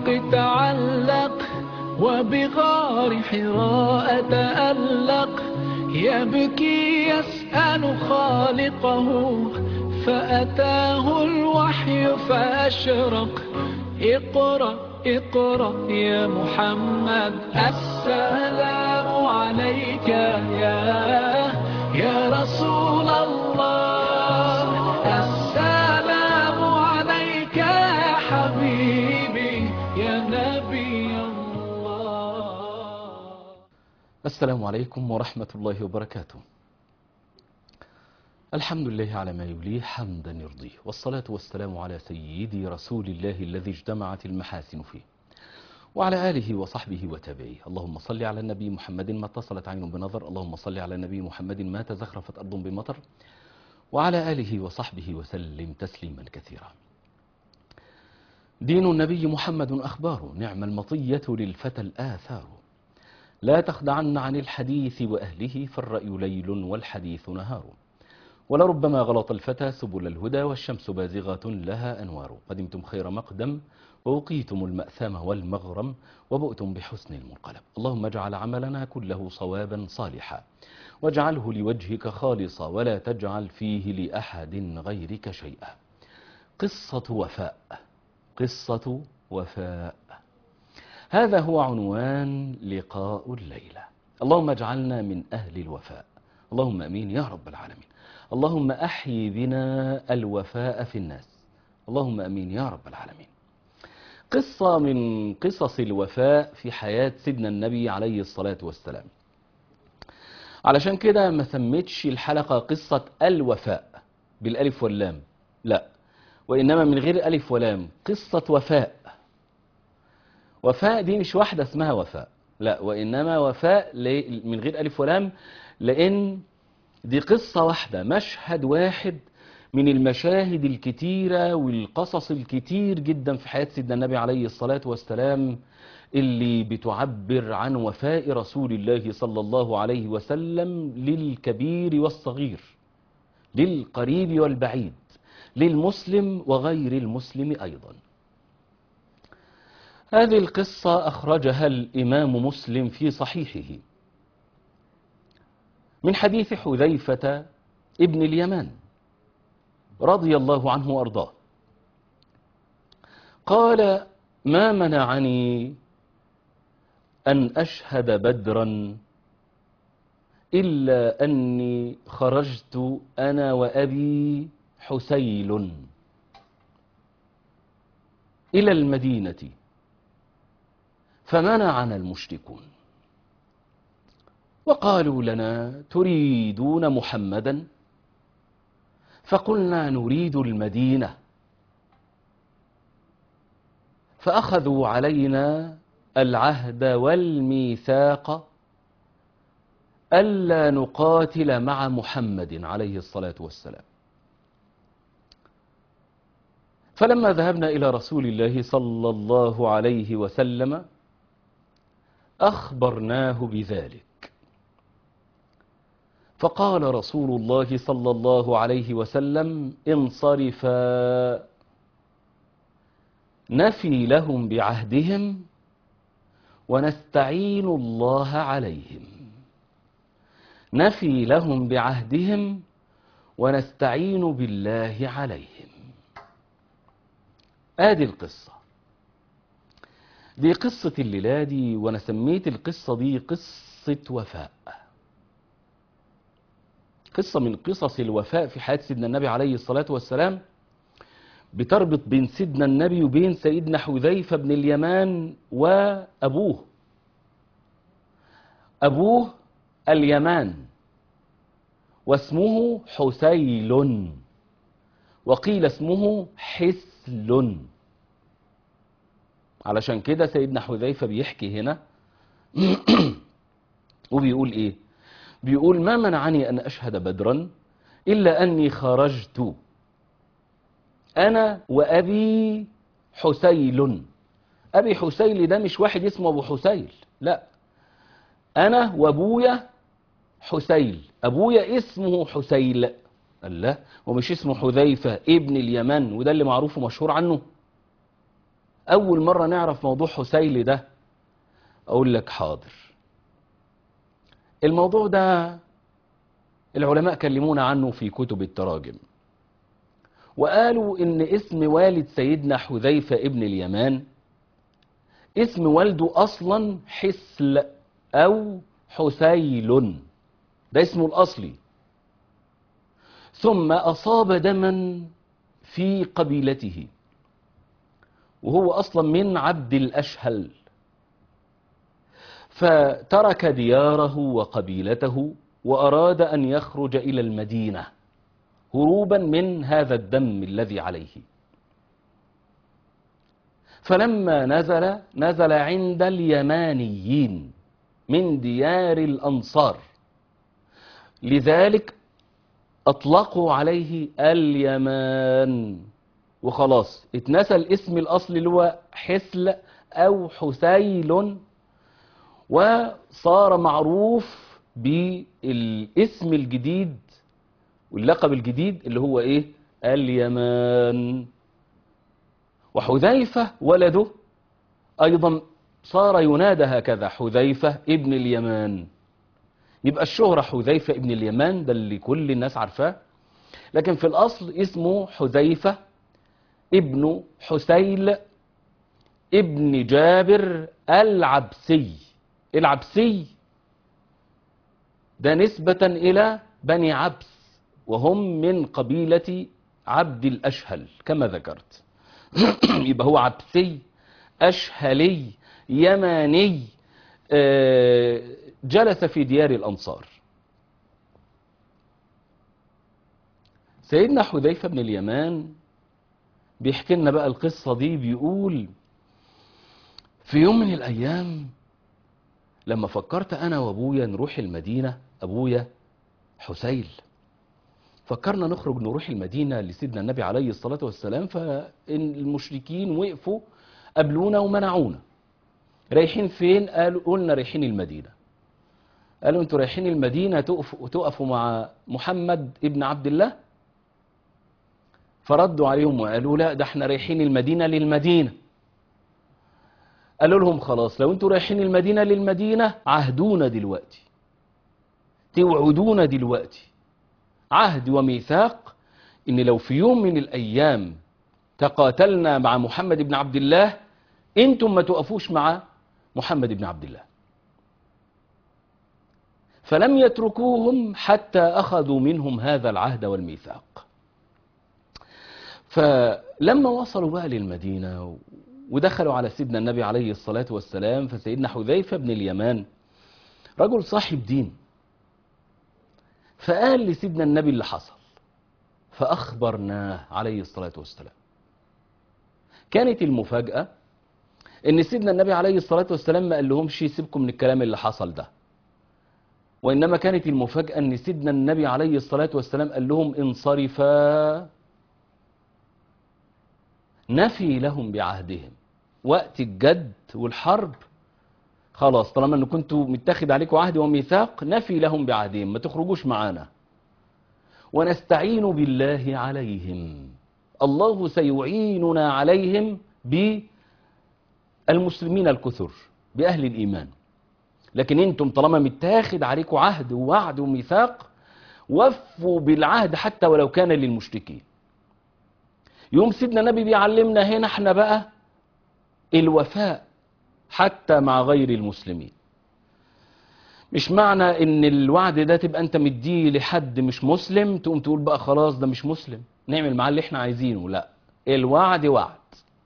بالحق تعلق وبغار حراء تألق يبكي يسأل خالقه فأتاه الوحي فأشرق اقرأ اقرأ يا محمد السلام عليك يا يا رسول الله السلام عليك يا حبيبي يا نبي الله السلام عليكم ورحمة الله وبركاته الحمد لله على ما يليه حمدا يرضيه والصلاة والسلام على سيدي رسول الله الذي اجتمعت المحاسن فيه وعلى آله وصحبه وتابعيه اللهم صل على النبي محمد ما اتصلت عين بنظر اللهم صل على النبي محمد ما تزخرفت أرض بمطر وعلى آله وصحبه وسلم تسليما كثيرا دين النبي محمد أخبار نعم المطية للفتى الآثار لا تخدعن عن الحديث وأهله فالرأي ليل والحديث نهار ولربما غلط الفتى سبل الهدى والشمس بازغة لها أنوار قدمتم خير مقدم ووقيتم المأثم والمغرم وبؤتم بحسن المنقلب اللهم اجعل عملنا كله صوابا صالحا واجعله لوجهك خالصا ولا تجعل فيه لأحد غيرك شيئا قصة وفاء قصة وفاء هذا هو عنوان لقاء الليلة اللهم اجعلنا من أهل الوفاء اللهم أمين يا رب العالمين اللهم أحيي بنا الوفاء في الناس اللهم أمين يا رب العالمين قصة من قصص الوفاء في حياة سيدنا النبي عليه الصلاة والسلام علشان كده ما سميتش الحلقة قصة الوفاء بالألف واللام لا وإنما من غير ألف ولام قصة وفاء وفاء دي مش واحدة اسمها وفاء لا وإنما وفاء ل- من غير ألف ولام لأن دي قصة واحدة مشهد واحد من المشاهد الكتيرة والقصص الكتير جدا في حياة سيدنا النبي عليه الصلاة والسلام اللي بتعبر عن وفاء رسول الله صلى الله عليه وسلم للكبير والصغير للقريب والبعيد للمسلم وغير المسلم أيضا هذه القصة أخرجها الإمام مسلم في صحيحه من حديث حذيفة ابن اليمان رضي الله عنه وأرضاه قال ما منعني أن أشهد بدرا إلا أني خرجت أنا وأبي حسيل إلى المدينة فمنعنا المشركون وقالوا لنا تريدون محمدا فقلنا نريد المدينة فأخذوا علينا العهد والميثاق ألا نقاتل مع محمد عليه الصلاة والسلام فلما ذهبنا إلى رسول الله صلى الله عليه وسلم أخبرناه بذلك فقال رسول الله صلى الله عليه وسلم انصرفا نفي لهم بعهدهم ونستعين الله عليهم نفي لهم بعهدهم ونستعين بالله عليهم ادي القصة دي قصة الليلة دي وانا سميت القصة دي قصة وفاء قصة من قصص الوفاء في حياة سيدنا النبي عليه الصلاة والسلام بتربط بين سيدنا النبي وبين سيدنا حذيفة بن اليمان وأبوه أبوه اليمان واسمه حسيل وقيل اسمه حسل علشان كده سيدنا حذيفة بيحكي هنا وبيقول ايه بيقول ما منعني أن أشهد بدرا إلا أني خرجت أنا وأبي حسيل أبي حسيل ده مش واحد اسمه أبو حسيل لا أنا وأبويا حسيل أبويا اسمه حسيل قال لا ومش اسمه حذيفة ابن اليمن وده اللي معروف ومشهور عنه أول مرة نعرف موضوع حسيل ده أقول لك حاضر الموضوع ده العلماء كلمونا عنه في كتب التراجم وقالوا إن اسم والد سيدنا حذيفة ابن اليمان اسم والده أصلا حسل أو حسيل ده اسمه الأصلي ثم أصاب دما في قبيلته وهو أصلا من عبد الأشهل فترك دياره وقبيلته وأراد أن يخرج إلى المدينة هروبا من هذا الدم الذي عليه فلما نزل نزل عند اليمانيين من ديار الأنصار لذلك أطلقوا عليه اليمان وخلاص اتنسى الاسم الأصلي اللي هو حسل أو حسيل وصار معروف بالاسم الجديد واللقب الجديد اللي هو ايه اليمان وحذيفة ولده أيضا صار ينادى هكذا حذيفة ابن اليمان يبقى الشهرة حذيفة ابن اليمان ده اللي كل الناس عارفاه لكن في الأصل اسمه حذيفة ابن حسيل ابن جابر العبسي العبسي ده نسبة إلى بني عبس وهم من قبيلة عبد الأشهل كما ذكرت يبقى هو عبسي أشهلي يماني آه، جلس في ديار الأنصار سيدنا حذيفة بن اليمان بيحكي لنا بقى القصة دي بيقول في يوم من الأيام لما فكرت أنا وأبويا نروح المدينة أبويا حسيل فكرنا نخرج نروح المدينة لسيدنا النبي عليه الصلاة والسلام فالمشركين وقفوا قبلونا ومنعونا رايحين فين قالوا قلنا رايحين المدينة قالوا انتوا رايحين المدينة تقفوا, تقفوا مع محمد ابن عبد الله فردوا عليهم وقالوا لا ده احنا رايحين المدينة للمدينة قالوا لهم خلاص لو انتوا رايحين المدينة للمدينة عهدونا دلوقتي توعدونا دلوقتي عهد وميثاق ان لو في يوم من الايام تقاتلنا مع محمد بن عبد الله انتم ما تقفوش مع محمد بن عبد الله فلم يتركوهم حتى اخذوا منهم هذا العهد والميثاق فلما وصلوا بقى للمدينة ودخلوا على سيدنا النبي عليه الصلاة والسلام فسيدنا حذيفة بن اليمان رجل صاحب دين فقال لسيدنا النبي اللي حصل فأخبرناه عليه الصلاة والسلام كانت المفاجأة ان سيدنا النبي عليه الصلاة والسلام ما قال لهمش سيبكم من الكلام اللي حصل ده وإنما كانت المفاجأة ان سيدنا النبي عليه الصلاة والسلام قال لهم انصرفا نفي لهم بعهدهم وقت الجد والحرب خلاص طالما ان كنتوا متاخد عليكم عهد وميثاق نفي لهم بعهدهم ما تخرجوش معانا ونستعين بالله عليهم الله سيعيننا عليهم بالمسلمين الكثر بأهل الإيمان لكن انتم طالما متاخد عليكم عهد ووعد وميثاق وفوا بالعهد حتى ولو كان للمشركين يوم سيدنا النبي بيعلمنا هنا احنا بقى الوفاء حتى مع غير المسلمين مش معنى ان الوعد ده تبقى انت مديه لحد مش مسلم تقوم تقول بقى خلاص ده مش مسلم نعمل معاه اللي احنا عايزينه لا الوعد وعد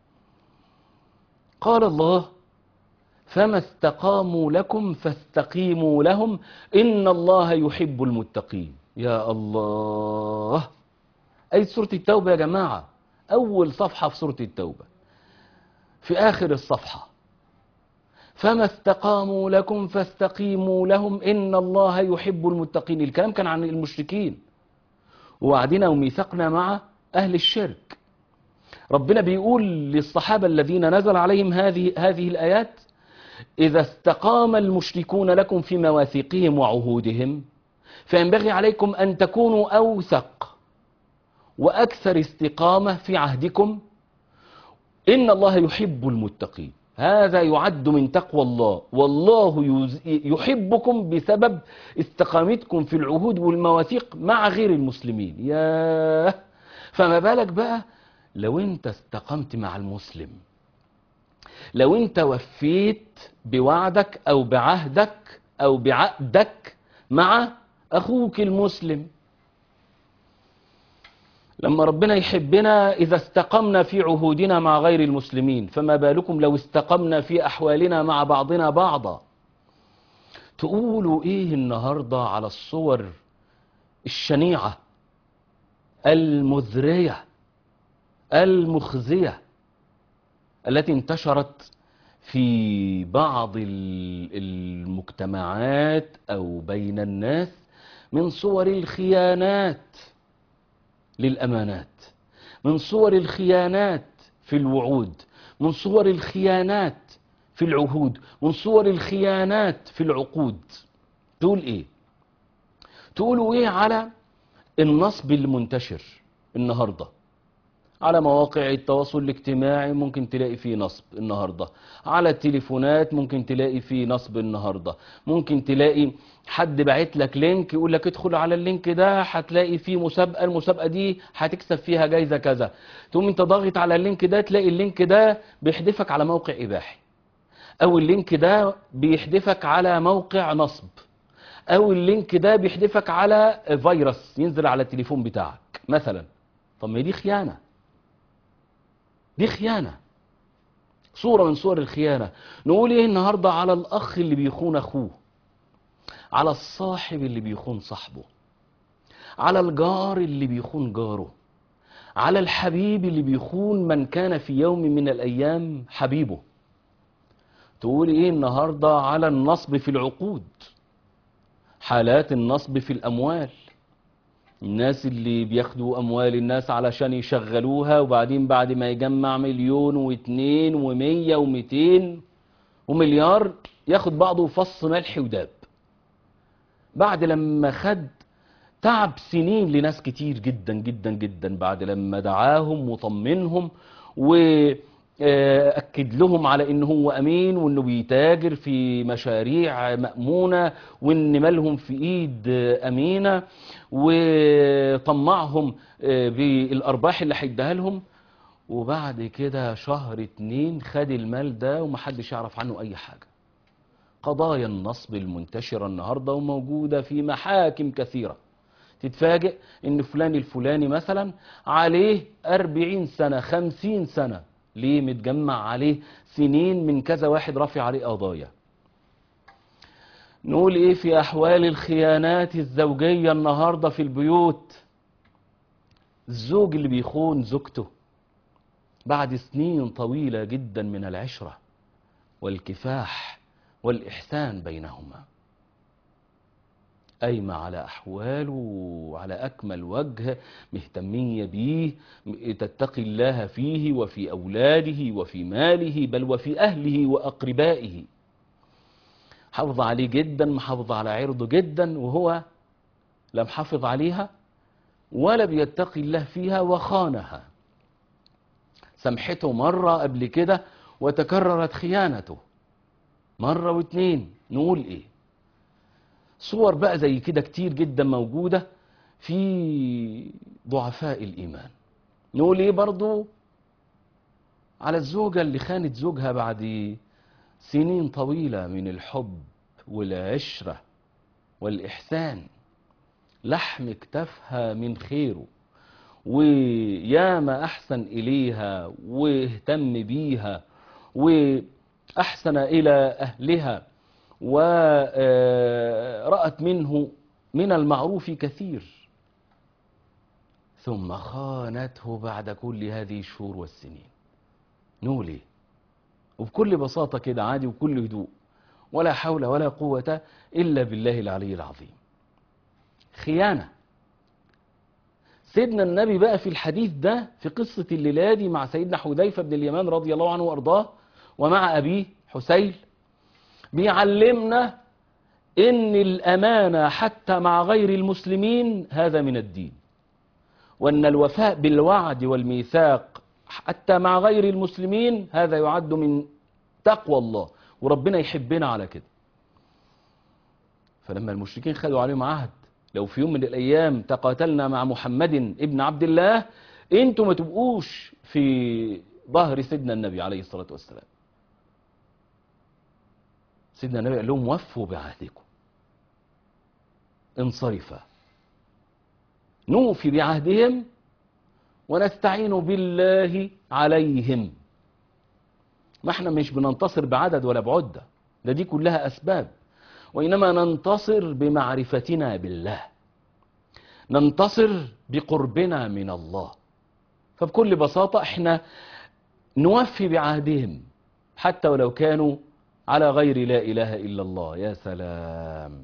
قال الله فما استقاموا لكم فاستقيموا لهم ان الله يحب المتقين يا الله اي سورة التوبة يا جماعة اول صفحة في سورة التوبة في اخر الصفحة فما استقاموا لكم فاستقيموا لهم إن الله يحب المتقين الكلام كان عن المشركين ووعدنا وميثاقنا مع أهل الشرك ربنا بيقول للصحابة الذين نزل عليهم هذه هذه الآيات إذا استقام المشركون لكم في مواثيقهم وعهودهم فينبغي عليكم أن تكونوا أوثق وأكثر استقامة في عهدكم إن الله يحب المتقين هذا يعد من تقوى الله والله يز- يحبكم بسبب استقامتكم في العهود والمواثيق مع غير المسلمين ياه فما بالك بقى لو انت استقمت مع المسلم لو انت وفيت بوعدك او بعهدك او بعقدك مع اخوك المسلم لما ربنا يحبنا إذا استقمنا في عهودنا مع غير المسلمين فما بالكم لو استقمنا في أحوالنا مع بعضنا بعضا تقولوا إيه النهاردة على الصور الشنيعة المذرية المخزية التي انتشرت في بعض ال- المجتمعات أو بين الناس من صور الخيانات للأمانات من صور الخيانات في الوعود من صور الخيانات في العهود من صور الخيانات في العقود تقول ايه تقولوا ايه على النصب المنتشر النهارده على مواقع التواصل الاجتماعي ممكن تلاقي فيه نصب النهارده على التليفونات ممكن تلاقي فيه نصب النهارده ممكن تلاقي حد باعت لك لينك يقول لك ادخل على اللينك ده هتلاقي فيه مسابقه المسابقه دي هتكسب فيها جايزه كذا تقوم انت ضاغط على اللينك ده تلاقي اللينك ده بيحدفك على موقع اباحي او اللينك ده بيحدفك على موقع نصب او اللينك ده بيحدفك على فيروس ينزل على التليفون بتاعك مثلا طب ما دي خيانه دي خيانة صورة من صور الخيانة نقول ايه النهاردة على الأخ اللي بيخون أخوه على الصاحب اللي بيخون صاحبه على الجار اللي بيخون جاره على الحبيب اللي بيخون من كان في يوم من الأيام حبيبه تقول ايه النهاردة على النصب في العقود حالات النصب في الأموال الناس اللي بياخدوا أموال الناس علشان يشغلوها وبعدين بعد ما يجمع مليون واتنين ومية وميتين ومليار ياخد بعضه فص ملح وداب بعد لما خد تعب سنين لناس كتير جدا جدا جدا بعد لما دعاهم وطمنهم وأكد لهم على إن هو أمين وإنه بيتاجر في مشاريع مأمونة وإن مالهم في إيد أمينة وطمعهم بالأرباح اللي هيديها لهم وبعد كده شهر اتنين خد المال ده ومحدش يعرف عنه أي حاجة قضايا النصب المنتشرة النهاردة وموجودة في محاكم كثيرة تتفاجئ ان فلان الفلاني مثلا عليه أربعين سنة خمسين سنة ليه متجمع عليه سنين من كذا واحد رافع عليه قضايا نقول ايه في احوال الخيانات الزوجية النهاردة في البيوت الزوج اللي بيخون زوجته بعد سنين طويلة جدا من العشرة والكفاح والإحسان بينهما قايمة على أحواله وعلى أكمل وجه مهتمية بيه تتقي الله فيه وفي أولاده وفي ماله بل وفي أهله وأقربائه حافظ عليه جدا محافظ على عرضه جدا وهو لم حافظ عليها ولا بيتقي الله فيها وخانها سمحته مرة قبل كده وتكررت خيانته مرة واتنين نقول ايه صور بقى زي كده كتير جدا موجودة في ضعفاء الإيمان نقول ايه برضو على الزوجة اللي خانت زوجها بعد سنين طويلة من الحب والعشرة والإحسان لحم اكتفها من خيره وياما أحسن إليها واهتم بيها وأحسن إلى أهلها ورأت منه من المعروف كثير ثم خانته بعد كل هذه الشهور والسنين نقول ايه وبكل بساطة كده عادي وكل هدوء ولا حول ولا قوة إلا بالله العلي العظيم خيانة سيدنا النبي بقى في الحديث ده في قصة الليلة دي مع سيدنا حذيفة بن اليمان رضي الله عنه وأرضاه ومع أبيه حسين بيعلمنا إن الأمانة حتى مع غير المسلمين هذا من الدين وأن الوفاء بالوعد والميثاق حتى مع غير المسلمين هذا يعد من تقوى الله وربنا يحبنا على كده فلما المشركين خدوا عليهم عهد لو في يوم من الأيام تقاتلنا مع محمد ابن عبد الله انتوا ما تبقوش في ظهر سيدنا النبي عليه الصلاة والسلام سيدنا النبي قال لهم وفوا بعهدكم انصرفا نوفي بعهدهم ونستعين بالله عليهم ما احنا مش بننتصر بعدد ولا بعدة ده دي كلها أسباب وإنما ننتصر بمعرفتنا بالله ننتصر بقربنا من الله فبكل بساطة احنا نوفي بعهدهم حتى ولو كانوا على غير لا إله إلا الله يا سلام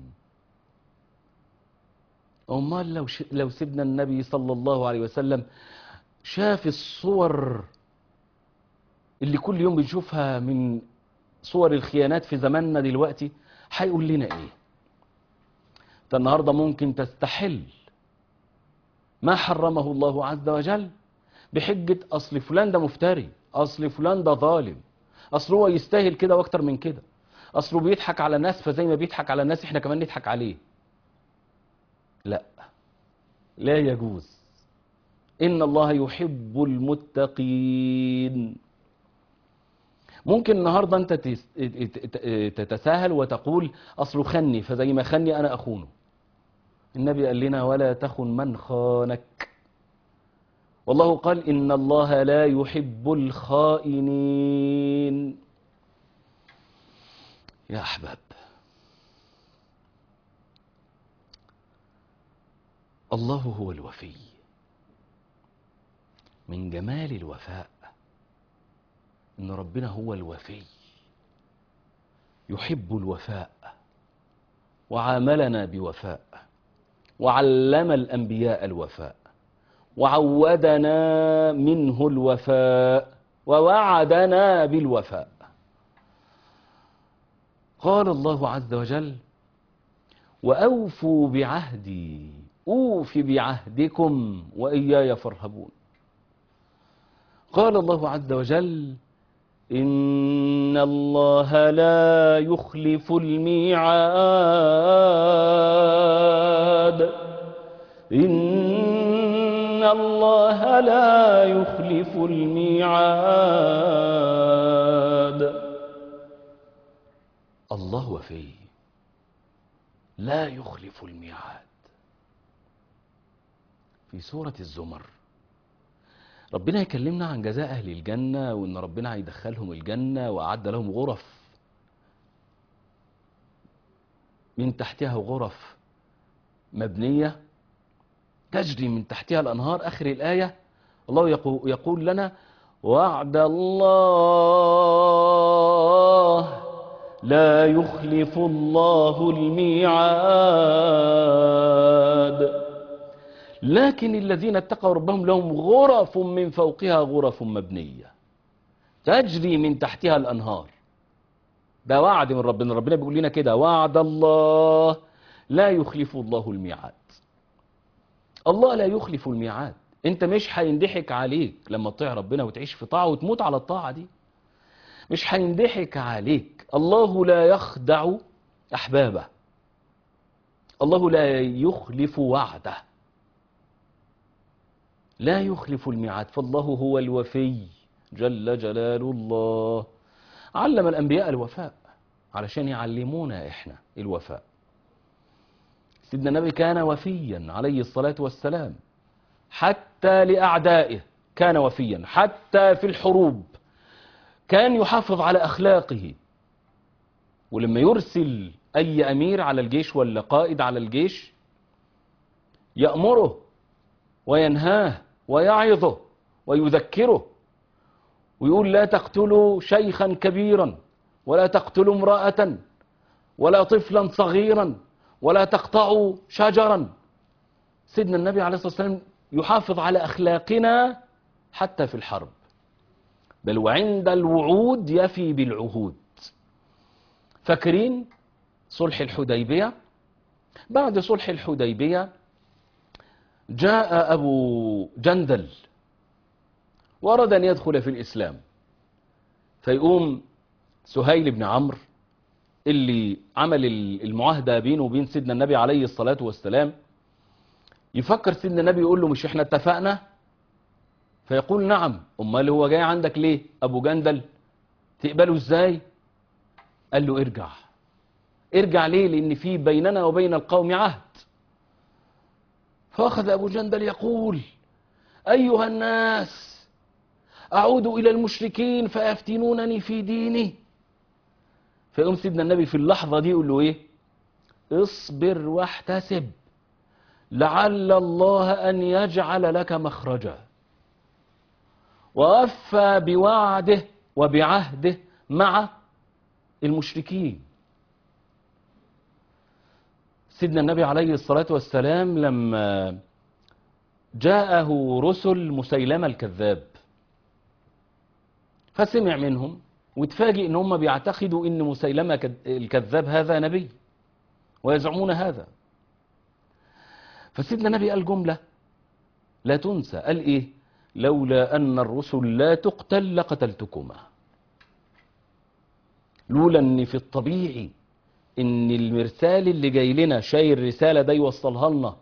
أمال لو, ش... لو سيدنا النبي صلى الله عليه وسلم شاف الصور اللي كل يوم بنشوفها من صور الخيانات في زماننا دلوقتي هيقول لنا ايه انت النهارده ممكن تستحل ما حرمه الله عز وجل بحجة اصل فلان ده مفتري اصل فلان ده ظالم اصل هو يستاهل كده واكتر من كده اصله بيضحك على الناس فزي ما بيضحك على الناس احنا كمان نضحك عليه لا لا يجوز إن الله يحب المتقين ممكن النهاردة أنت تتساهل وتقول أصله خني فزي ما خني أنا أخونه النبي قال لنا ولا تخن من خانك والله قال إن الله لا يحب الخائنين يا أحباب الله هو الوفي من جمال الوفاء ان ربنا هو الوفي يحب الوفاء وعاملنا بوفاء وعلم الانبياء الوفاء وعودنا منه الوفاء ووعدنا بالوفاء قال الله عز وجل واوفوا بعهدي اوف بعهدكم واياي فارهبون قال الله عز وجل إن الله لا يخلف الميعاد إن الله لا يخلف الميعاد الله وفي لا يخلف الميعاد في سورة الزمر ربنا يكلمنا عن جزاء أهل الجنة وإن ربنا هيدخلهم الجنة وأعد لهم غرف من تحتها غرف مبنية تجري من تحتها الأنهار آخر الآية الله يقول لنا وعد الله لا يخلف الله الميعاد لكن الذين اتقوا ربهم لهم غرف من فوقها غرف مبنية تجري من تحتها الأنهار ده وعد من ربنا ربنا بيقول لنا كده وعد الله لا يخلف الله الميعاد الله لا يخلف الميعاد انت مش هيندحك عليك لما تطيع ربنا وتعيش في طاعة وتموت على الطاعة دي مش هيندحك عليك الله لا يخدع أحبابه الله لا يخلف وعده لا يخلف الميعاد فالله هو الوفي جل جلال الله علم الأنبياء الوفاء علشان يعلمونا إحنا الوفاء سيدنا النبي كان وفيا عليه الصلاة والسلام حتى لأعدائه كان وفيا حتى في الحروب كان يحافظ على أخلاقه ولما يرسل أي أمير على الجيش ولا قائد على الجيش يأمره وينهاه ويعظه ويذكره ويقول لا تقتلوا شيخا كبيرا ولا تقتلوا امرأة ولا طفلا صغيرا ولا تقطعوا شجرا سيدنا النبي عليه الصلاة والسلام يحافظ على أخلاقنا حتى في الحرب بل وعند الوعود يفي بالعهود فاكرين صلح الحديبية بعد صلح الحديبية جاء أبو جندل وأراد أن يدخل في الإسلام فيقوم سهيل بن عمرو اللي عمل المعاهدة بينه وبين سيدنا النبي عليه الصلاة والسلام يفكر سيدنا النبي يقول له مش احنا اتفقنا فيقول نعم امال هو جاي عندك ليه ابو جندل تقبله ازاي قال له ارجع ارجع ليه لان في بيننا وبين القوم عهد فاخذ ابو جندل يقول ايها الناس اعود الى المشركين فيفتنونني في ديني فيقوم سيدنا النبي في اللحظه دي يقول له ايه اصبر واحتسب لعل الله ان يجعل لك مخرجا ووفى بوعده وبعهده مع المشركين سيدنا النبي عليه الصلاة والسلام لما جاءه رسل مسيلمة الكذاب فسمع منهم وتفاجئ ان هم بيعتقدوا ان مسيلمة الكذاب هذا نبي ويزعمون هذا فسيدنا النبي قال جملة لا تنسى قال ايه لولا أن الرسل لا تقتل لقتلتكما لولا أن في الطبيعي أن المرسال اللي جاي لنا شايل رسالة ده يوصلها لنا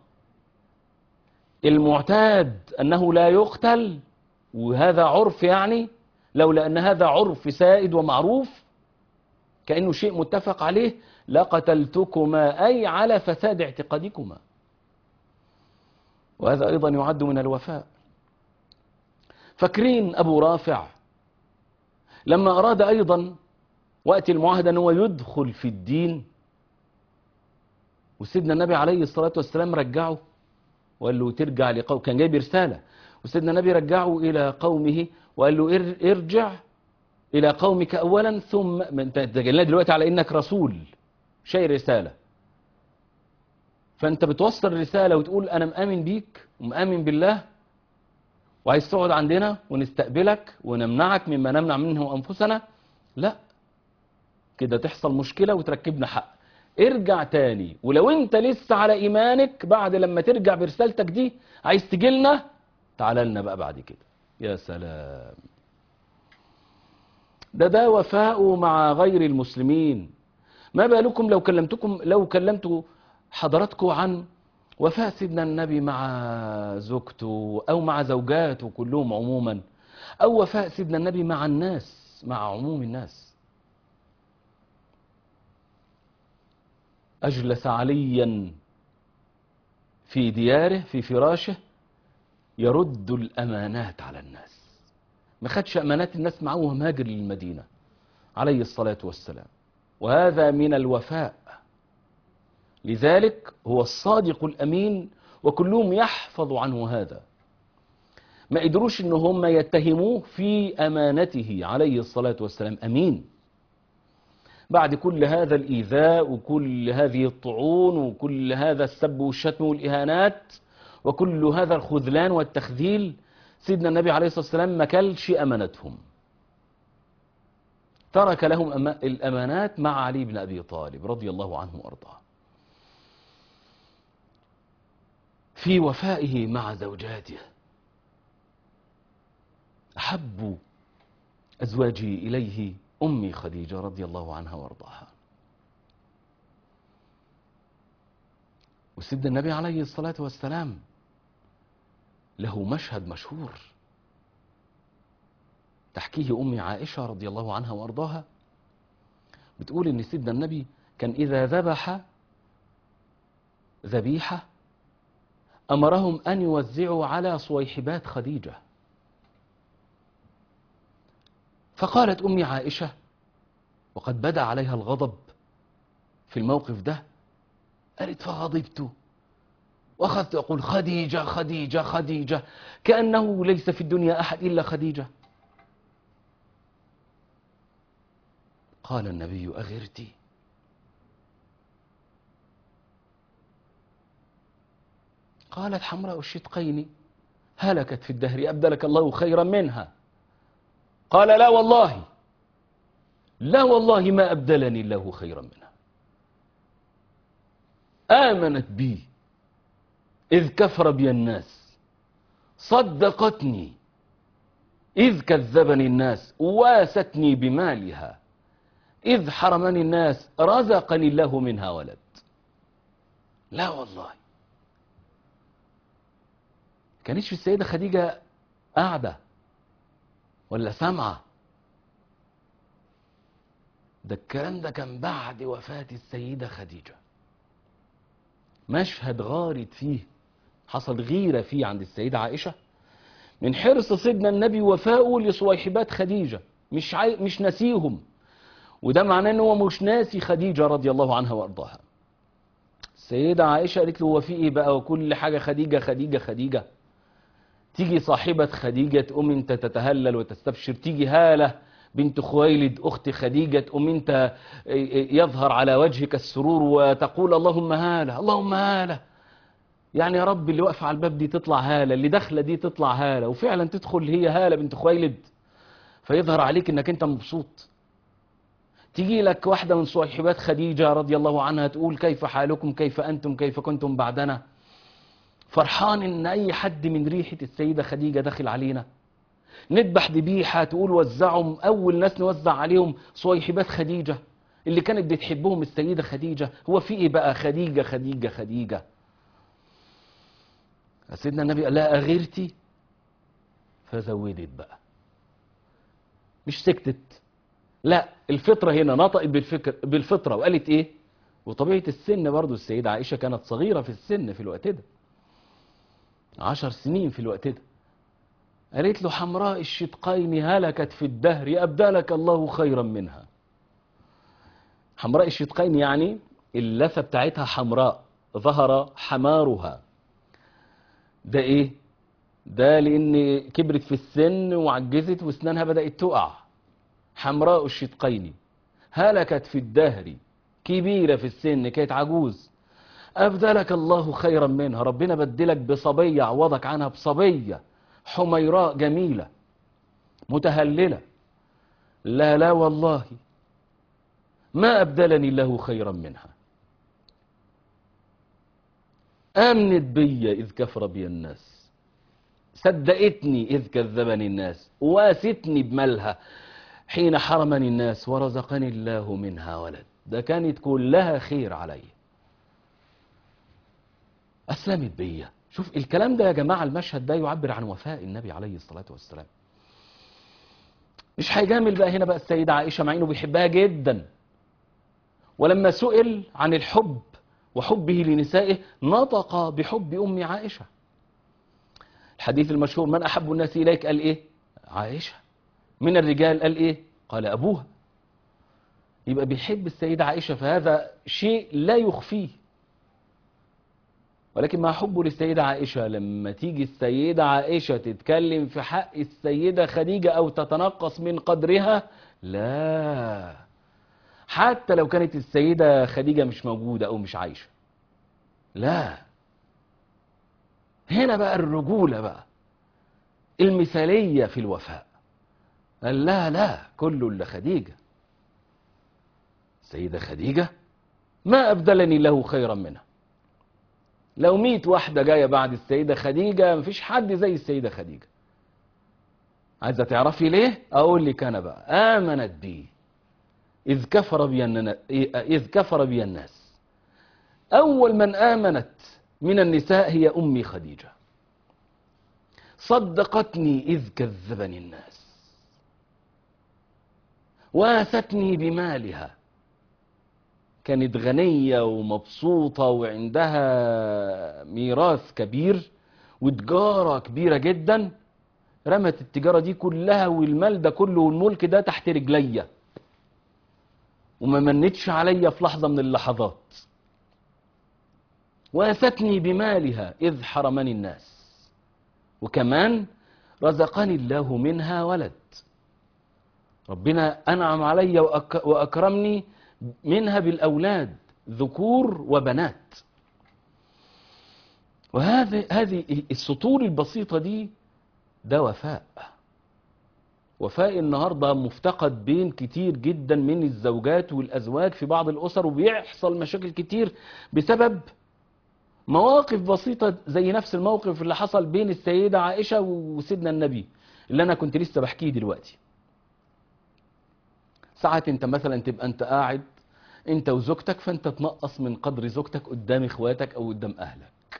المعتاد أنه لا يقتل وهذا عرف يعني لولا أن هذا عرف سائد ومعروف كأنه شيء متفق عليه لقتلتكما أي على فساد اعتقادكما وهذا أيضا يعد من الوفاء فاكرين أبو رافع لما أراد أيضا وقت المعاهدة أنه يدخل في الدين وسيدنا النبي عليه الصلاة والسلام رجعه وقال له ترجع لقوم كان جايب رسالة وسيدنا النبي رجعه إلى قومه وقال له ارجع إلى قومك أولا ثم انت جلنا دلوقتي على إنك رسول شيء رسالة فأنت بتوصل رسالة وتقول أنا مآمن بيك ومآمن بالله وعايز تقعد عندنا ونستقبلك ونمنعك مما نمنع منه أنفسنا لا كده تحصل مشكلة وتركبنا حق ارجع تاني ولو انت لسه على ايمانك بعد لما ترجع برسالتك دي عايز تجيلنا تعال لنا بقى بعد كده يا سلام ده ده وفاء مع غير المسلمين ما بالكم لو كلمتكم لو كلمت حضراتكم عن وفاء سيدنا النبي مع زوجته او مع زوجاته كلهم عموما او وفاء سيدنا النبي مع الناس مع عموم الناس أجلس عليا في دياره في فراشه يرد الأمانات على الناس ما خدش أمانات الناس معه وهو مهاجر للمدينة عليه الصلاة والسلام وهذا من الوفاء لذلك هو الصادق الأمين وكلهم يحفظ عنه هذا ما قدروش ان هم يتهموه في أمانته عليه الصلاة والسلام أمين بعد كل هذا الإيذاء وكل هذه الطعون وكل هذا السب والشتم والإهانات وكل هذا الخذلان والتخذيل سيدنا النبي عليه الصلاة والسلام ما كلش أمانتهم ترك لهم الأمانات مع علي بن أبي طالب رضي الله عنه وأرضاه في وفائه مع زوجاته أحب أزواجه إليه أمي خديجة رضي الله عنها وارضاها وسيدنا النبي عليه الصلاة والسلام له مشهد مشهور تحكيه أمي عائشة رضي الله عنها وارضاها بتقول إن سيدنا النبي كان إذا ذبح ذبيحة أمرهم أن يوزعوا على صويحبات خديجة فقالت أمي عائشة وقد بدا عليها الغضب في الموقف ده قالت فغضبت وأخذت أقول خديجة خديجة خديجة كأنه ليس في الدنيا أحد إلا خديجة قال النبي أغرتي قالت حمراء الشدقين هلكت في الدهر أبدلك الله خيرا منها قال لا والله لا والله ما أبدلني الله خيرا منها آمنت بي إذ كفر بي الناس صدقتني إذ كذبني الناس واستني بمالها إذ حرمني الناس رزقني الله منها ولد لا والله كانتش السيدة خديجة قاعدة ولا سامعة ده الكلام ده كان بعد وفاة السيدة خديجة مشهد غارت فيه حصل غيرة فيه عند السيدة عائشة من حرص سيدنا النبي وفاؤه لصويحبات خديجة مش عاي... مش ناسيهم وده معناه ان هو مش ناسي خديجة رضي الله عنها وارضاها السيدة عائشة قالت له هو في ايه بقى وكل حاجة خديجة خديجة خديجة تيجي صاحبة خديجة تقوم انت تتهلل وتستبشر تيجي هالة بنت خويلد اخت خديجة تقوم انت يظهر على وجهك السرور وتقول اللهم هالة اللهم هالة يعني يا رب اللي واقفة على الباب دي تطلع هالة اللي داخلة دي تطلع هالة وفعلا تدخل هي هالة بنت خويلد فيظهر عليك انك انت مبسوط تيجي لك واحدة من صاحبات خديجة رضي الله عنها تقول كيف حالكم كيف أنتم كيف كنتم بعدنا فرحان ان اي حد من ريحة السيدة خديجة داخل علينا نذبح ذبيحة تقول وزعهم اول ناس نوزع عليهم صويحبات خديجة اللي كانت بتحبهم السيدة خديجة هو في ايه بقى خديجة خديجة خديجة سيدنا النبي قال لها اغيرتي فزودت بقى مش سكتت لا الفطرة هنا نطقت بالفكر بالفطرة وقالت ايه وطبيعة السن برضو السيدة عائشة كانت صغيرة في السن في الوقت ده عشر سنين في الوقت ده قالت له حمراء الشدقين هلكت في الدهر أبدلك الله خيرا منها حمراء الشدقين يعني اللثة بتاعتها حمراء ظهر حمارها ده ايه ده لان كبرت في السن وعجزت واسنانها بدأت تقع حمراء الشدقين هلكت في الدهر كبيرة في السن كانت عجوز أبدلك الله خيرا منها ربنا بدلك بصبية عوضك عنها بصبية حميراء جميلة متهللة لا لا والله ما أبدلني الله خيرا منها آمنت بي إذ كفر بي الناس صدقتني إذ كذبني الناس واستني بمالها حين حرمني الناس ورزقني الله منها ولد ده كانت كلها خير علي أسلمت بيا شوف الكلام ده يا جماعة المشهد ده يعبر عن وفاء النبي عليه الصلاة والسلام مش هيجامل بقى هنا بقى السيدة عائشة مع انه بيحبها جدا ولما سئل عن الحب وحبه لنسائه نطق بحب أم عائشة الحديث المشهور من أحب الناس إليك قال إيه عائشة من الرجال قال إيه قال أبوها يبقى بيحب السيدة عائشة فهذا شيء لا يخفيه ولكن مع حبه للسيدة عائشة لما تيجي السيدة عائشة تتكلم في حق السيدة خديجة أو تتنقص من قدرها لا حتى لو كانت السيدة خديجة مش موجودة أو مش عايشة لا هنا بقى الرجولة بقى المثالية في الوفاء قال لا لا كل لخديجة سيدة خديجة ما أبدلني له خيرا منها لو ميت واحدة جاية بعد السيدة خديجة مفيش حد زي السيدة خديجة عايزة تعرفي ليه أقول لك أنا بقى آمنت بي إذ كفر بي الناس إذ كفر بي الناس أول من آمنت من النساء هي أمي خديجة صدقتني إذ كذبني الناس واستني بمالها كانت غنية ومبسوطة وعندها ميراث كبير وتجارة كبيرة جدا رمت التجارة دي كلها والمال ده كله والملك ده تحت رجليا وما منتش عليا في لحظة من اللحظات واستني بمالها إذ حرمني الناس وكمان رزقني الله منها ولد ربنا أنعم علي وأك وأكرمني منها بالأولاد ذكور وبنات وهذه هذه السطور البسيطة دي ده وفاء وفاء النهاردة مفتقد بين كتير جدا من الزوجات والأزواج في بعض الأسر وبيحصل مشاكل كتير بسبب مواقف بسيطة زي نفس الموقف اللي حصل بين السيدة عائشة وسيدنا النبي اللي انا كنت لسه بحكيه دلوقتي ساعات انت مثلا تبقى انت قاعد انت وزوجتك فانت تنقص من قدر زوجتك قدام اخواتك او قدام اهلك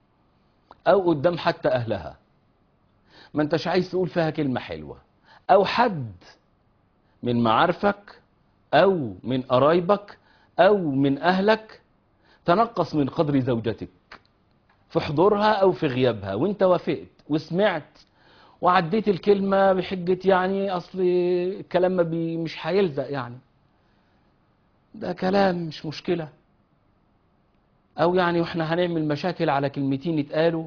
او قدام حتى اهلها ما انتش عايز تقول فيها كلمة حلوة او حد من معارفك او من قرايبك او من اهلك تنقص من قدر زوجتك في حضورها او في غيابها وانت وافقت وسمعت وعديت الكلمة بحجة يعني اصل الكلام ما بي مش هيلزق يعني ده كلام مش مشكلة او يعني واحنا هنعمل مشاكل على كلمتين اتقالوا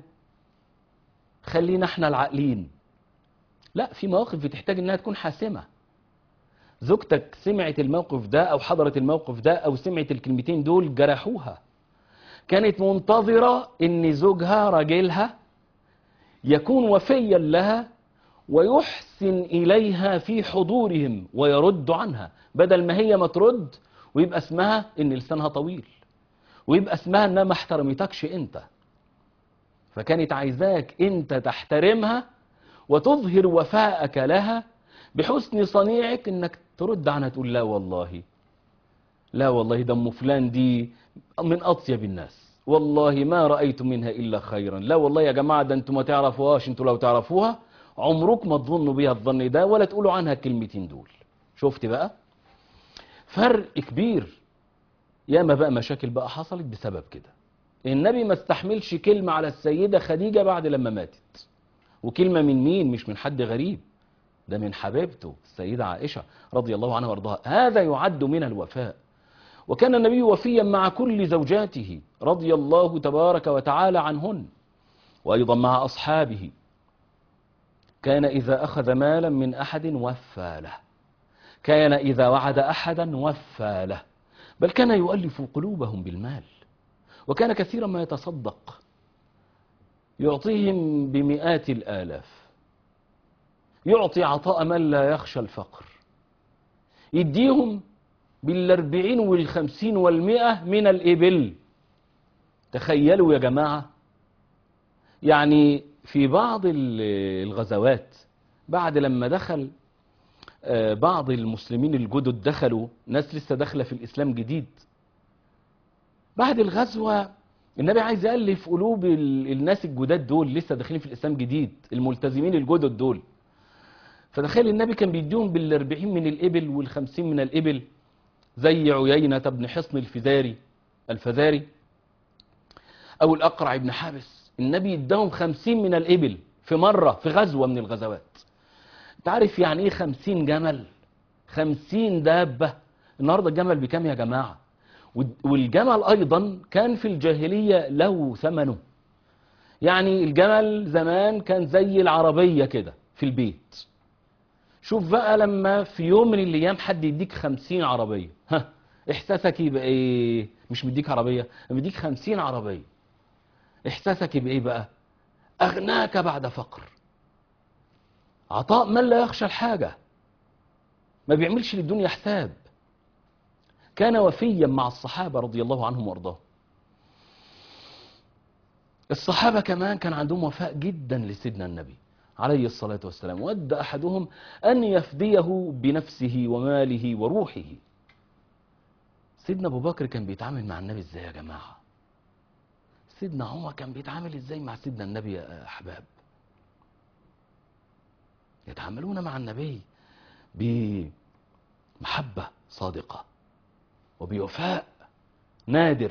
خلينا احنا العاقلين لا في مواقف بتحتاج انها تكون حاسمة زوجتك سمعت الموقف ده او حضرت الموقف ده او سمعت الكلمتين دول جرحوها كانت منتظرة ان زوجها راجلها يكون وفيا لها ويحسن اليها في حضورهم ويرد عنها بدل ما هي ما ترد ويبقى اسمها ان لسانها طويل ويبقى اسمها انها ما احترمتكش انت فكانت عايزاك انت تحترمها وتظهر وفاءك لها بحسن صنيعك انك ترد عنها تقول لا والله لا والله ده ام فلان دي من اطيب الناس والله ما رأيت منها الا خيرا لا والله يا جماعة ده انتوا ما تعرفوهاش انتوا لو تعرفوها عمرك ما تظنوا بيها الظن ده ولا تقولوا عنها الكلمتين دول شفت بقى فرق كبير ياما بقى مشاكل بقى حصلت بسبب كده النبي ما استحملش كلمة على السيدة خديجة بعد لما ماتت وكلمة من مين مش من حد غريب ده من حبيبته السيدة عائشة رضي الله عنها وارضاها هذا يعد من الوفاء وكان النبي وفيا مع كل زوجاته رضي الله تبارك وتعالى عنهن وأيضا مع أصحابه كان إذا أخذ مالا من أحد وفى له كان إذا وعد أحدا وفى له بل كان يؤلف قلوبهم بالمال وكان كثيرا ما يتصدق يعطيهم بمئات الآلاف يعطي عطاء من لا يخشى الفقر يديهم بالاربعين والخمسين والمئة من الإبل تخيلوا يا جماعة يعني في بعض الغزوات بعد لما دخل بعض المسلمين الجدد دخلوا ناس لسه داخله في الإسلام جديد بعد الغزوة النبي عايز يألف قلوب الناس الجداد دول لسه داخلين في الإسلام جديد الملتزمين الجدد دول فتخيل النبي كان بيديهم بالاربعين من الإبل والخمسين من الإبل زي عيينة بن حصن الفزاري الفزاري أو الأقرع بن حابس النبي اداهم خمسين من الإبل في مرة في غزوة من الغزوات تعرف يعني ايه خمسين جمل خمسين دابة النهاردة الجمل بكام يا جماعة والجمل أيضا كان في الجاهلية له ثمنه يعني الجمل زمان كان زي العربية كده في البيت شوف بقى لما في يوم من الأيام حد يديك خمسين عربية ها إحساسك يبقى إيه مش مديك عربية مديك خمسين عربية إحساسك يبقى إيه بقى أغناك بعد فقر عطاء من لا يخشى الحاجة ما بيعملش للدنيا حساب كان وفيا مع الصحابة رضي الله عنهم وارضاهم الصحابة كمان كان عندهم وفاء جدا لسيدنا النبي عليه الصلاة والسلام ود أحدهم أن يفديه بنفسه وماله وروحه سيدنا أبو بكر كان بيتعامل مع النبي إزاي يا جماعة سيدنا عمر كان بيتعامل إزاي مع سيدنا النبي يا أحباب يتعاملون مع النبي بمحبة صادقة وبوفاء نادر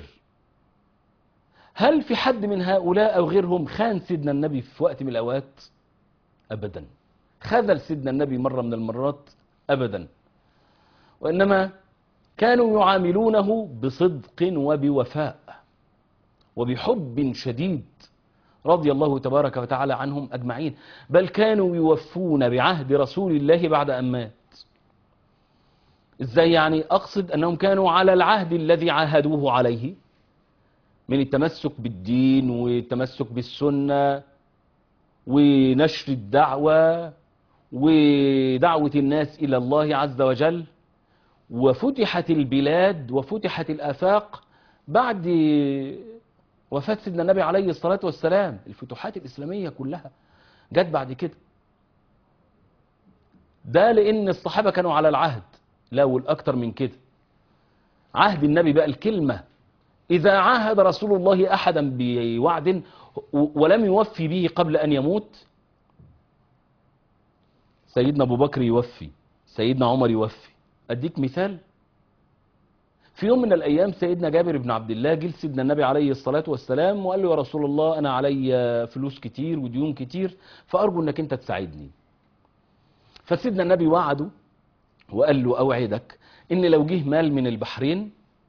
هل في حد من هؤلاء أو غيرهم خان سيدنا النبي في وقت من الأوقات أبدا خذل سيدنا النبي مرة من المرات أبدا وإنما كانوا يعاملونه بصدق وبوفاء وبحب شديد رضي الله تبارك وتعالى عنهم أجمعين بل كانوا يوفون بعهد رسول الله بعد أن مات إزاي يعني أقصد أنهم كانوا على العهد الذي عاهدوه عليه من التمسك بالدين والتمسك بالسنة ونشر الدعوة ودعوة الناس إلى الله عز وجل وفتحت البلاد وفتحت الآفاق بعد وفاة سيدنا النبي عليه الصلاة والسلام الفتوحات الإسلامية كلها جت بعد كده ده لان الصحابة كانوا على العهد لا والاكتر من كده عهد النبي بقى الكلمة إذا عاهد رسول الله أحدا بوعد ولم يوفي به قبل أن يموت سيدنا أبو بكر يوفي سيدنا عمر يوفي أديك مثال في يوم من الأيام سيدنا جابر بن عبد الله جه سيدنا النبي عليه الصلاة والسلام وقال له يا رسول الله أنا علي فلوس كتير وديون كتير فأرجو أنك أنت تساعدني فسيدنا النبي وعده وقال له أوعدك إن لو جه مال من البحرين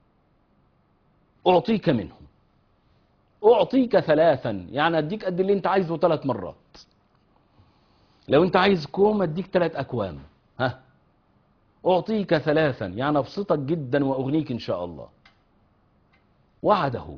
أعطيك منه أعطيك ثلاثا يعني أديك قد اللي أنت عايزه ثلاث مرات لو أنت عايز كوم أديك ثلاث أكوام ها أعطيك ثلاثا يعني أبسطك جدا وأغنيك إن شاء الله وعده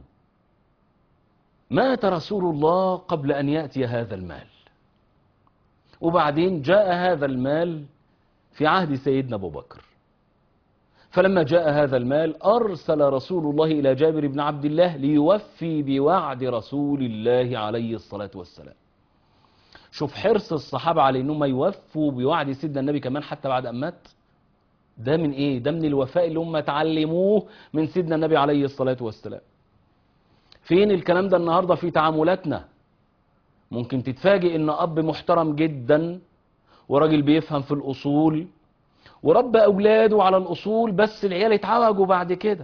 مات رسول الله قبل أن يأتي هذا المال وبعدين جاء هذا المال في عهد سيدنا أبو بكر فلما جاء هذا المال أرسل رسول الله إلى جابر بن عبد الله ليوفي بوعد رسول الله عليه الصلاة والسلام شوف حرص الصحابة على أنهم يوفوا بوعد سيدنا النبي كمان حتى بعد أن مات ده من إيه؟ ده من الوفاء اللي هم تعلموه من سيدنا النبي عليه الصلاة والسلام فين الكلام ده النهاردة في تعاملاتنا ممكن تتفاجئ ان اب محترم جدا وراجل بيفهم في الاصول وربى اولاده على الاصول بس العيال اتعوجوا بعد كده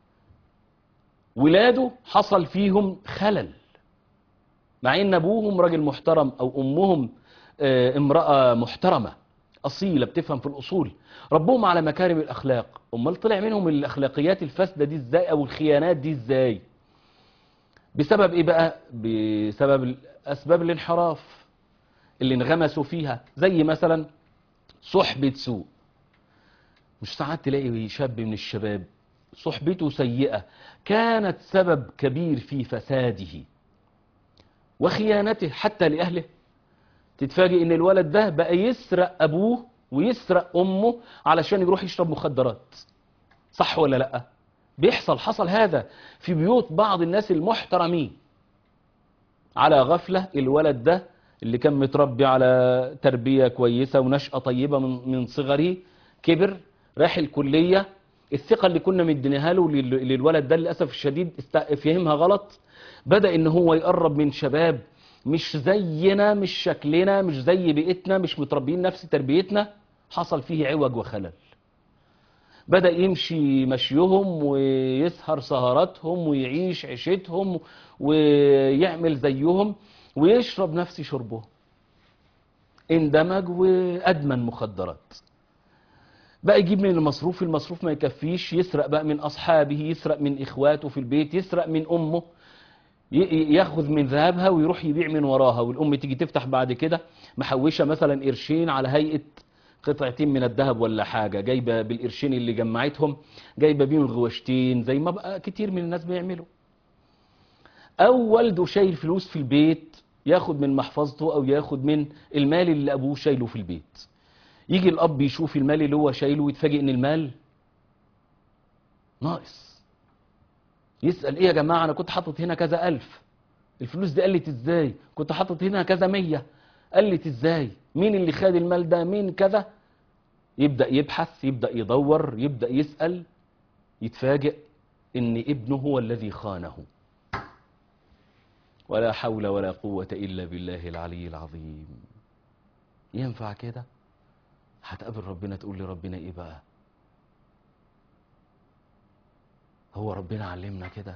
ولاده حصل فيهم خلل مع ان ابوهم راجل محترم او امهم آه، امرأة محترمة اصيلة بتفهم في الاصول ربهم على مكارم الاخلاق امال طلع منهم الاخلاقيات الفاسدة دي ازاي او الخيانات دي ازاي بسبب ايه بقى بسبب اسباب الانحراف اللي انغمسوا فيها زي مثلا صحبة سوء مش ساعات تلاقي شاب من الشباب صحبته سيئة كانت سبب كبير في فساده وخيانته حتى لأهله تتفاجئ ان الولد ده بقى يسرق ابوه ويسرق امه علشان يروح يشرب مخدرات صح ولا لا بيحصل حصل هذا في بيوت بعض الناس المحترمين على غفلة الولد ده اللي كان متربي على تربية كويسة ونشأة طيبة من من صغره كبر راح الكلية الثقة اللي كنا مديناها له لل- للولد ده للأسف الشديد است- فهمها غلط بدأ ان هو يقرب من شباب مش زينا مش شكلنا مش زي بيئتنا مش متربيين نفس تربيتنا حصل فيه عوج وخلل بدأ يمشي مشيهم ويسهر سهراتهم ويعيش عيشتهم ويعمل زيهم ويشرب نفس شربهم اندمج وأدمن مخدرات بقى يجيب من المصروف المصروف ما يكفيش يسرق بقى من أصحابه يسرق من إخواته في البيت يسرق من أمه ي- ياخذ من ذهبها ويروح يبيع من وراها والأم تيجي تفتح بعد كده محوشة مثلا قرشين على هيئة قطعتين من الذهب ولا حاجة جايبة بالقرشين اللي جمعتهم جايبة بيهم الغوشتين زي ما بقى كتير من الناس بيعملوا أو والده شايل فلوس في البيت ياخد من محفظته أو ياخد من المال اللي أبوه شايله في البيت يجي الأب يشوف المال اللي هو شايله ويتفاجئ إن المال ناقص يسأل إيه يا جماعة أنا كنت حاطط هنا كذا ألف الفلوس دي قلت إزاي كنت حاطط هنا كذا مية قلت إزاي مين اللي خد المال ده مين كذا يبدأ يبحث يبدأ يدور يبدأ يسأل يتفاجئ إن ابنه هو الذي خانه ولا حول ولا قوة إلا بالله العلي العظيم ينفع كده هتقابل ربنا تقول لي ربنا ايه بقى هو ربنا علمنا كده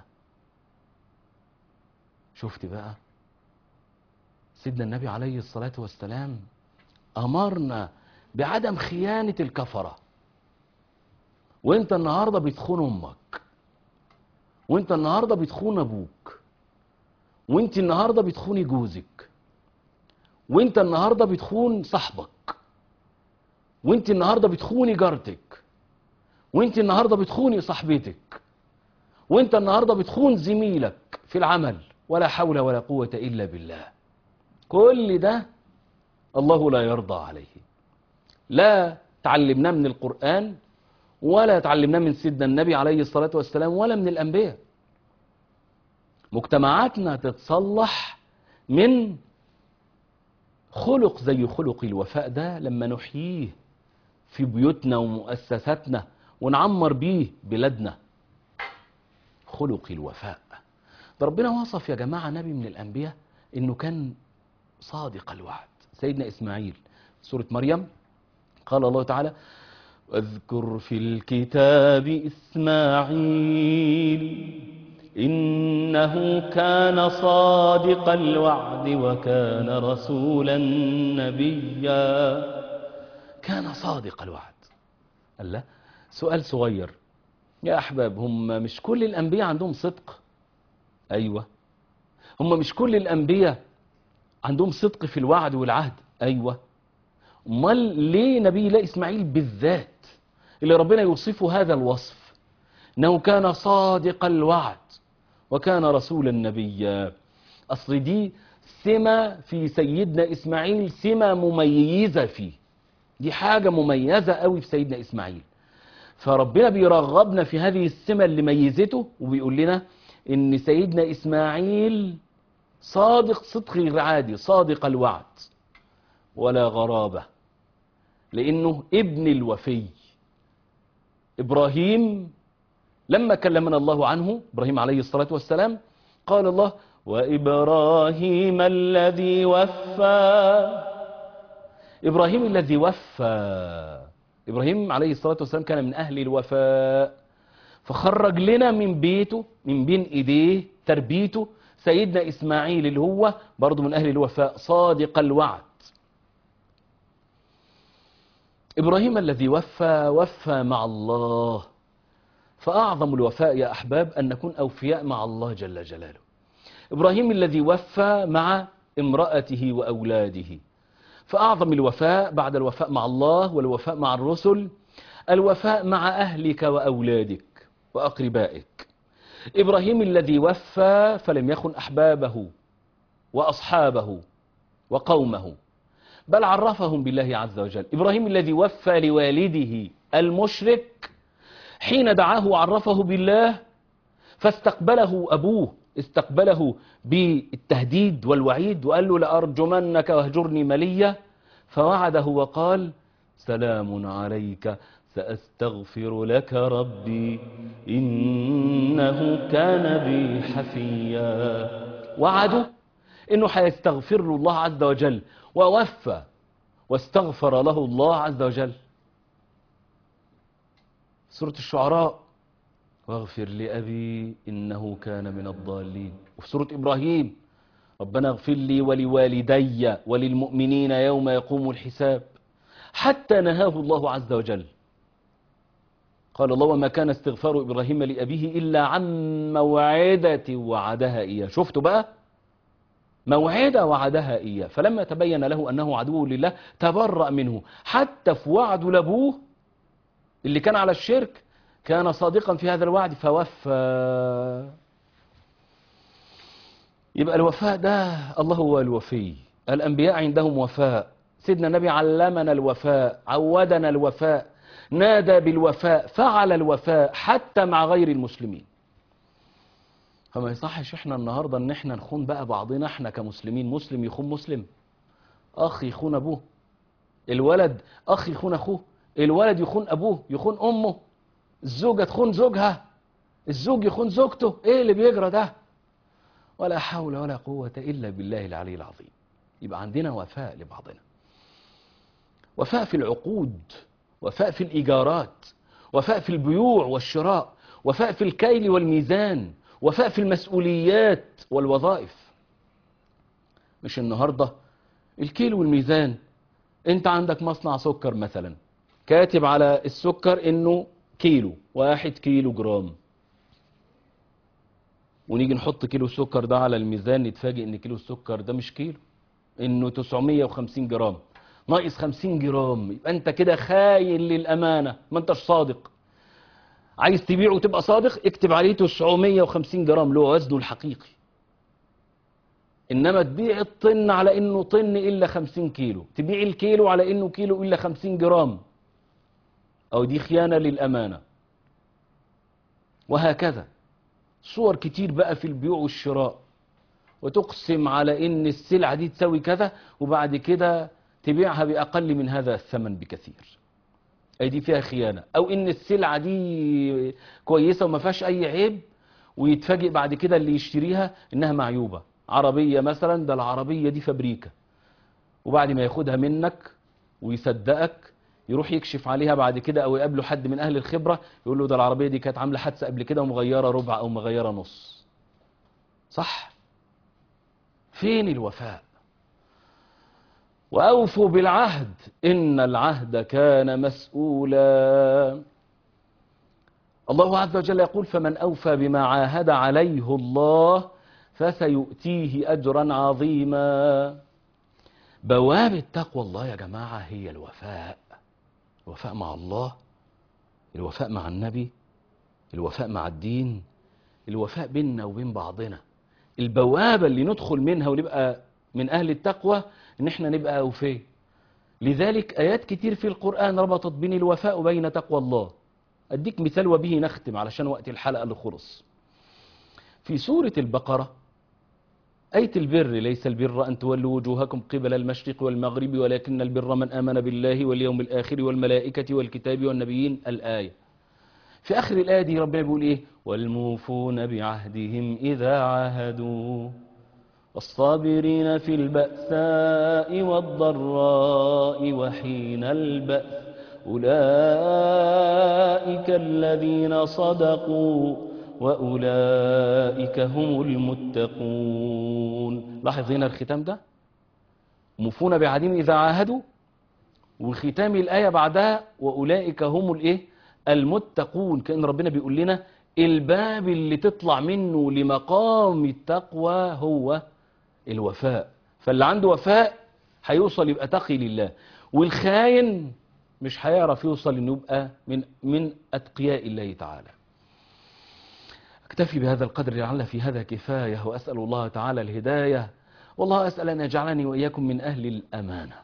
شفت بقى سيدنا النبي عليه الصلاة والسلام أمرنا بعدم خيانة الكفرة وانت النهاردة بتخون أمك وانت النهاردة بتخون أبوك وانت النهاردة بتخوني جوزك وانت النهاردة بتخون صاحبك وانت النهاردة بتخوني جارتك وانت النهاردة بتخوني صاحبتك وانت النهاردة بتخون زميلك في العمل ولا حول ولا قوة إلا بالله كل ده الله لا يرضى عليه لا تعلمناه من القرآن ولا تعلمناه من سيدنا النبي عليه الصلاة والسلام ولا من الأنبياء مجتمعاتنا تتصلح من خلق زي خلق الوفاء ده لما نحييه في بيوتنا ومؤسساتنا ونعمر بيه بلادنا خلق الوفاء ده ربنا وصف يا جماعة نبي من الأنبياء إنه كان صادق الوعد سيدنا إسماعيل سورة مريم قال الله تعالى واذكر في الكتاب إسماعيل إنه كان صادق الوعد وكان رسولا نبيا كان صادق الوعد الله سؤال صغير يا أحباب هم مش كل الأنبياء عندهم صدق أيوة هم مش كل الأنبياء عندهم صدق في الوعد والعهد أيوة امال ليه نبي الله إسماعيل بالذات اللي ربنا يوصفه هذا الوصف انه كان صادق الوعد وكان رسولا نبيا اصل دي سمة في سيدنا اسماعيل سمة مميزة فيه دي حاجة مميزة قوي في سيدنا اسماعيل فربنا بيرغبنا في هذه السمة اللي ميزته وبيقول لنا ان سيدنا اسماعيل صادق صدق غير عادي صادق الوعد ولا غرابة لانه ابن الوفي إبراهيم لما كلمنا الله عنه إبراهيم عليه الصلاة والسلام قال الله وإبراهيم الذي وفى إبراهيم الذي وفى إبراهيم عليه الصلاة والسلام كان من أهل الوفاء فخرج لنا من بيته من بين إيديه تربيته سيدنا إسماعيل اللي هو برضه من أهل الوفاء صادق الوعد إبراهيم الذي وفى وفى مع الله فأعظم الوفاء يا أحباب أن نكون أوفياء مع الله جل جلاله إبراهيم الذي وفى مع امرأته وأولاده فأعظم الوفاء بعد الوفاء مع الله والوفاء مع الرسل الوفاء مع أهلك وأولادك وأقربائك إبراهيم الذي وفى فلم يخن أحبابه وأصحابه وقومه بل عرفهم بالله عز وجل إبراهيم الذي وفى لوالده المشرك حين دعاه وعرفه بالله فاستقبله أبوه استقبله بالتهديد والوعيد وقال له لأرجمنك واهجرني مليا فوعده وقال سلام عليك سأستغفر لك ربي إنه كان بي حفيا وعده إنه حيستغفر له الله عز وجل ووفى واستغفر له الله عز وجل سورة الشعراء واغفر لأبي إنه كان من الضالين وفي سورة إبراهيم ربنا اغفر لي ولوالدي وللمؤمنين يوم يقوم الحساب حتى نهاه الله عز وجل قال الله وما كان استغفار إبراهيم لأبيه إلا عن موعدة وعدها إياه شفتوا بقى موعدة وعدها إياه فلما تبين له أنه عدو لله تبرأ منه حتى في وعده لأبوه اللي كان على الشرك كان صادقا في هذا الوعد فوفى يبقى الوفاء ده الله هو الوفي الأنبياء عندهم وفاء سيدنا النبي علمنا الوفاء عودنا الوفاء نادى بالوفاء فعل الوفاء حتى مع غير المسلمين فما يصحش احنا النهاردة ان احنا نخون بقى بعضنا احنا كمسلمين مسلم يخون مسلم اخ يخون ابوه الولد اخ يخون اخوه الولد يخون ابوه يخون امه الزوجة تخون زوجها الزوج يخون زوجته ايه اللي بيجرى ده ولا حول ولا قوة الا بالله العلي العظيم يبقى عندنا وفاء لبعضنا وفاء في العقود وفاء في الإيجارات وفاء في البيوع والشراء وفاء في الكيل والميزان وفاء في المسؤوليات والوظائف مش النهاردة الكيلو والميزان انت عندك مصنع سكر مثلا كاتب على السكر انه كيلو واحد كيلو جرام ونيجي نحط كيلو السكر ده على الميزان نتفاجئ ان كيلو السكر ده مش كيلو انه 950 جرام ناقص 50 جرام يبقى انت كده خاين للامانه ما انتش صادق عايز تبيعه وتبقى صادق اكتب عليه 950 جرام له وزنه الحقيقي انما تبيع الطن على انه طن الا 50 كيلو تبيع الكيلو على انه كيلو الا 50 جرام او دي خيانه للامانه وهكذا صور كتير بقى في البيوع والشراء وتقسم على ان السلعه دي تساوي كذا وبعد كده تبيعها بأقل من هذا الثمن بكثير اي دي فيها خيانة او ان السلعة دي كويسة وما فيهاش اي عيب ويتفاجئ بعد كده اللي يشتريها انها معيوبة عربية مثلا ده العربية دي فابريكا وبعد ما ياخدها منك ويصدقك يروح يكشف عليها بعد كده او يقابله حد من اهل الخبرة يقول له ده العربية دي كانت عاملة حادثة قبل كده ومغيرة ربع او مغيرة نص صح فين الوفاء وأوفوا بالعهد إن العهد كان مسؤولا الله عز وجل يقول فمن أوفى بما عاهد عليه الله فسيؤتيه أجرا عظيما بواب التقوى الله يا جماعة هي الوفاء الوفاء مع الله الوفاء مع النبي الوفاء مع الدين الوفاء بيننا وبين بعضنا البوابة اللي ندخل منها ونبقى من أهل التقوى إن احنا نبقى أوفياء لذلك آيات كتير في القرآن ربطت بين الوفاء وبين تقوى الله أديك مثال وبه نختم علشان وقت الحلقة اللي خلص في سورة البقرة آية البر ليس البر أن تولوا وجوهكم قبل المشرق والمغرب ولكن البر من آمن بالله واليوم الآخر والملائكة والكتاب والنبيين الآية في آخر الآية دي ربنا بيقول إيه والموفون بعهدهم إذا عاهدوا والصابرين في البأساء والضراء وحين البأس أولئك الذين صدقوا وأولئك هم المتقون لاحظ هنا الختام ده موفون بعهدهم إذا عاهدوا وختام الآية بعدها وأولئك هم الإيه المتقون كأن ربنا بيقول لنا الباب اللي تطلع منه لمقام التقوى هو الوفاء فاللي عنده وفاء هيوصل يبقى تقي لله والخاين مش هيعرف يوصل انه يبقى من من اتقياء الله تعالى اكتفي بهذا القدر لعل في هذا كفايه واسال الله تعالى الهدايه والله اسال ان يجعلني واياكم من اهل الامانه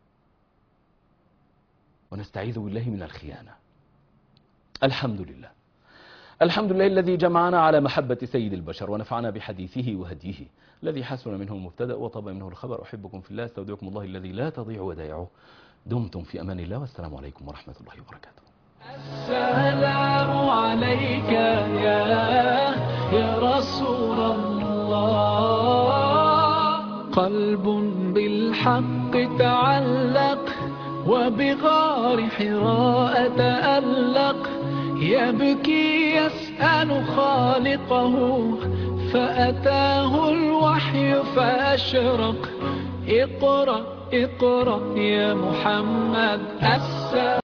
ونستعيذ بالله من الخيانه الحمد لله الحمد لله الذي جمعنا على محبة سيد البشر ونفعنا بحديثه وهديه الذي حسن منه المبتدأ وطاب منه الخبر أحبكم في الله استودعكم الله الذي لا تضيع ودائعه دمتم في أمان الله والسلام عليكم ورحمة الله وبركاته السلام عليك يا يا رسول الله قلب بالحق تعلق وبغار حراء تألق يبكي يسأل خالقه فأتاه الوحي فأشرق اقرأ اقرأ يا محمد السلام